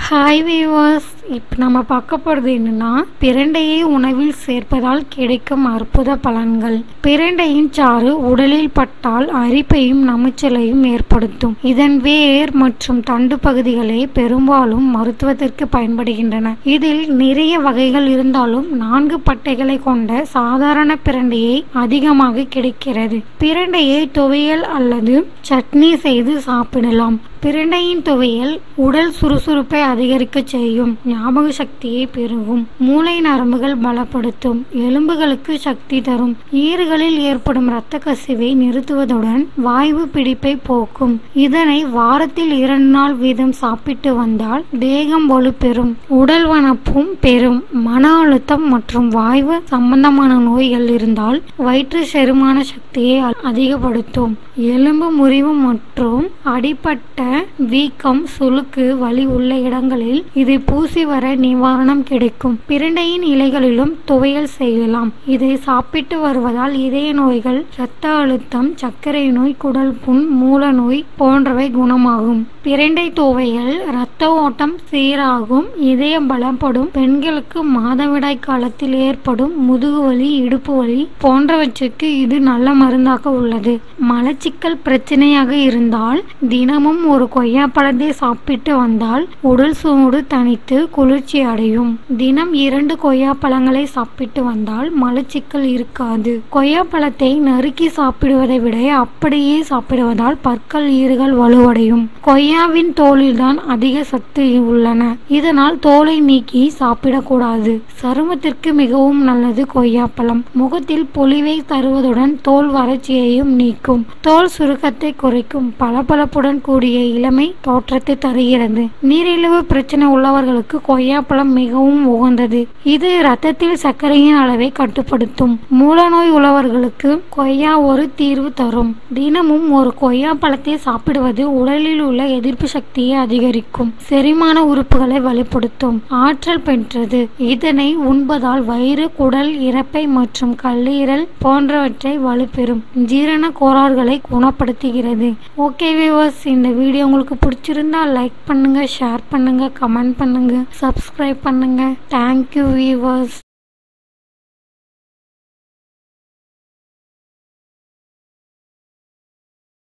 hi viewers இப்போ நம்ம பார்க்க போகிறது என்னன்னா பிரண்டையை உணவில் சேர்ப்பதால் கிடைக்கும் அற்புத பலன்கள் பிரண்டையின் சாறு உடலில் பட்டால் அரிப்பையும் நமைச்சலையும் ஏற்படுத்தும் இதன் வேர் மற்றும் தண்டு பகுதிகளே பெரும்பாலும் மருத்துவத்திற்கு பயன்படுகின்றன இதில் நிறைய வகைகள் இருந்தாலும் நான்கு பட்டைகளை கொண்ட சாதாரண பிரண்டையை அதிகமாக கிடைக்கிறது பிரண்டையை துவையல் அல்லது சட்னி செய்து சாப்பிடலாம் பிரண்டையின் துவையல் உடல் சுறுசுறுப்பை அதிகரிக்க செய்யும் ஞாபக சக்தியை பெருகும் மூளை நரம்புகள் பலப்படுத்தும் எலும்புகளுக்கு சக்தி தரும் ஈறுகளில் ஏற்படும் இரத்த கசிவை நிறுத்துவதுடன் வாய்வு பிடிப்பை போக்கும் இதனை வாரத்தில் இரண்டு நாள் வீதம் சாப்பிட்டு வந்தால் தேகம் வலுப்பெறும் உடல் வனப்பும் பெறும் மன அழுத்தம் மற்றும் வாய்வு சம்பந்தமான நோய்கள் இருந்தால் வயிற்று செரிமான சக்தியை அதிகப்படுத்தும் எலும்பு முறிவு மற்றும் அடிப்பட்ட வீக்கம் சுளுக்கு வலி உள்ள இடங்களில் இதை பூசி வர நிவாரணம் கிடைக்கும் பிரண்டையின் இலைகளிலும் துவையல் செய்யலாம் இதை சாப்பிட்டு வருவதால் இதய நோய்கள் இரத்த அழுத்தம் சர்க்கரை நோய் குடல் புண் மூல நோய் போன்றவை குணமாகும் பிரண்டை துவையல் இரத்த ஓட்டம் சீராகும் இதயம் பலப்படும் பெண்களுக்கு மாதவிடாய் காலத்தில் ஏற்படும் முதுகுவலி இடுப்பு வலி போன்றவற்றுக்கு இது நல்ல மருந்தாக உள்ளது மலச்சிக்கல் பிரச்சனையாக இருந்தால் தினமும் ஒரு கொய்யாப்பழத்தை சாப்பிட்டு வந்தால் உடல் சூடு தணித்து குளிர்ச்சி அடையும் தினம் இரண்டு கொய்யாப்பழங்களை சாப்பிட்டு வந்தால் மலச்சிக்கல் இருக்காது கொய்யாப்பழத்தை நறுக்கி சாப்பிடுவதை விட அப்படியே சாப்பிடுவதால் பற்கள் ஈறுகள் வலுவடையும் கொய்யாவின் தோலில்தான் அதிக சத்து உள்ளன இதனால் தோலை நீக்கி சாப்பிடக்கூடாது சருமத்திற்கு மிகவும் நல்லது கொய்யாப்பழம் முகத்தில் பொலிவை தருவதுடன் தோல் வறட்சியையும் நீக்கும் தோல் சுருக்கத்தை குறைக்கும் பளபளப்புடன் கூடிய இளமை தோற்றத்தை தருகிறது நீரிழிவு பிரச்சனை உள்ளவர்களுக்கு கொய்யாப்பழம் மிகவும் உகந்தது இது இரத்தத்தில் சர்க்கரையின் அளவை கட்டுப்படுத்தும் மூலநோய் உள்ளவர்களுக்கு கொய்யா ஒரு தீர்வு தரும் தினமும் ஒரு கொய்யா பழத்தை சாப்பிடுவது உடலில் உள்ள எதிர்ப்பு சக்தியை அதிகரிக்கும் செரிமான உறுப்புகளை வலுப்படுத்தும் ஆற்றல் பெற்றது இதனை உண்பதால் வயிறு குடல் இறப்பை மற்றும் கல்லீரல் போன்றவற்றை வலுப்பெறும் ஜீரண கோளாறுகளை குணப்படுத்துகிறது ஓகே வியூவர்ஸ் இந்த வீடியோ உங்களுக்கு பிடிச்சிருந்தா லைக் பண்ணுங்க ஷேர் பண்ணுங்க கமெண்ட் பண்ணுங்க சப்ஸ்கிரைப் பண்ணுங்க தேங்க்யூ வியூவர்ஸ்